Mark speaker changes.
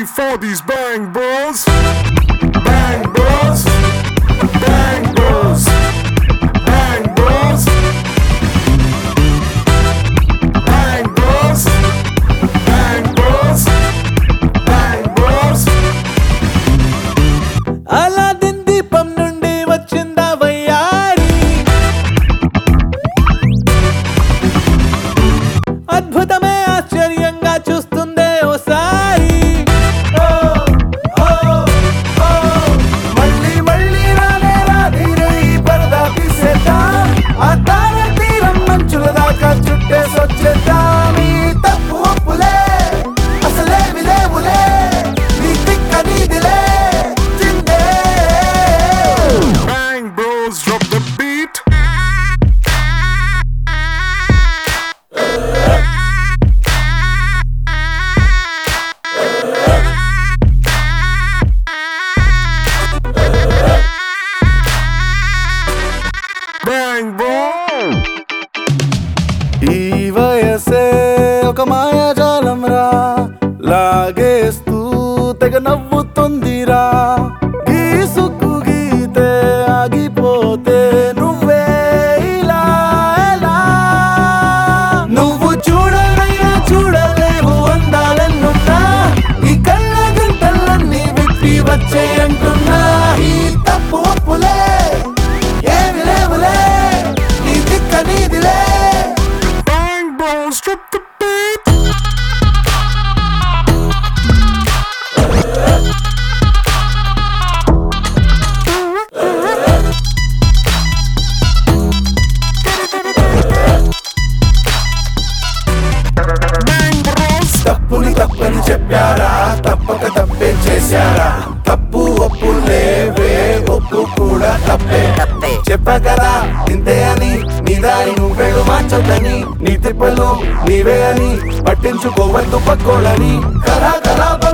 Speaker 1: for these bang bros? Bang bros. Bang bros. Bang bros. Bang bros. Bang bros. Bang bros.
Speaker 2: Aladdin దీపం నుండి వచ్చిందా వయ్యారి అద్భుతమే ఆశ్చర్యంగా చూస్తుందే ఓసారి
Speaker 3: మళ్ళీ మళ్ళీ రానే రాధీరే ఈ పరదా తీసేద్దాం ఆ తార తీరం మంచుల దాకా చుట్టేసొచ్చేద్దాం ఈ తప్పు ఒప్పులే అసలేమి లేవులే నీ తిక్క నీదిలే చిందే
Speaker 1: Bang bros, drop the beat. Bang bro.
Speaker 3: ఈ వయసే ఒక మాయాజాలం రా లాగేస్తూ తెగ నవ్వుతుందిరా గీసుకు గీతే ఆగిపోతే నువ్వే ఇలా ఎలా నువ్వు చూడనైనా చూడలేవు అందాలన్నున్నా ఈ కళ్ళ గంటలన్నీ విప్పి వచ్చే అంటున్నా ఈ తప్పు ఒప్పులే ఏమి లేవులే నీ దిక్క నీదిలే
Speaker 1: Bang bros, drop the beat. Bang bros.
Speaker 3: తప్పుని తప్పని చెప్పారా తప్పక తప్పే చేశారా తప్పు ఒప్పు లేవే ఒప్పు కూడా తప్పే చెప్పా కదా ఇంతే అని నీ దారి నువ్వేడు మార్చొద్దని నీ తిప్పలు నీవే అని పట్టించుకోవద్దు పక్కోళ్ళని కరా కరా